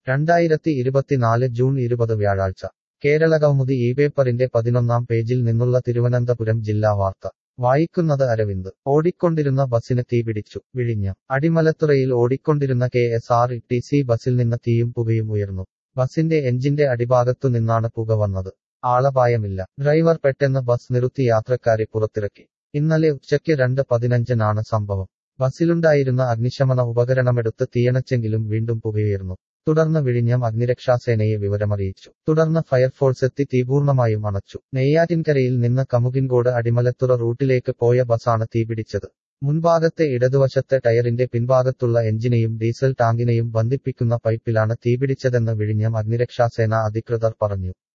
രണ്ടായിരത്തി ഇരുപത്തിനാല് ജൂൺ ഇരുപത് വ്യാഴാഴ്ച കേരളകൗമുദി ഈ പേപ്പറിന്റെ പതിനൊന്നാം പേജിൽ നിന്നുള്ള തിരുവനന്തപുരം ജില്ലാ വാർത്ത വായിക്കുന്നത് അരവിന്ദ് ഓടിക്കൊണ്ടിരുന്ന ബസിന് തീപിടിച്ചു വിഴിഞ്ഞം അടിമലത്തുറയിൽ ഓടിക്കൊണ്ടിരുന്ന K S R T C ബസിൽ നിന്ന് തീയും പുകയും ഉയർന്നു ബസിന്റെ എഞ്ചിന്റെ അടിഭാഗത്തു നിന്നാണ് പുക വന്നത് ആളപായമില്ല ഡ്രൈവർ പെട്ടെന്ന് ബസ് നിർത്തി യാത്രക്കാരെ പുറത്തിറക്കി ഇന്നലെ ഉച്ചയ്ക്ക് രണ്ട് പതിനഞ്ചിനാണ് സംഭവം ബസിലുണ്ടായിരുന്ന അഗ്നിശമന ഉപകരണമെടുത്ത് തീയണച്ചെങ്കിലും വീണ്ടും പുകയുയർന്നു തുടർന്ന് വിഴിഞ്ഞം അഗ്നിരക്ഷാസേനയെ വിവരമറിയിച്ചു തുടർന്ന് ഫയർഫോഴ്സ് എത്തി തീപൂർണമായും അണച്ചു നെയ്യാറ്റിൻകരയിൽ നിന്ന് കമുകിൻകോട് അടിമലത്തുറ റൂട്ടിലേക്ക് പോയ ബസാണ് തീപിടിച്ചത് മുൻഭാഗത്തെ ഇടതുവശത്തെ ടയറിന്റെ പിൻഭാഗത്തുള്ള എഞ്ചിനെയും ഡീസൽ ടാങ്കിനെയും ബന്ധിപ്പിക്കുന്ന പൈപ്പിലാണ് തീപിടിച്ചതെന്ന് വിഴിഞ്ഞം അഗ്നിരക്ഷാസേന അധികൃതർ പറഞ്ഞു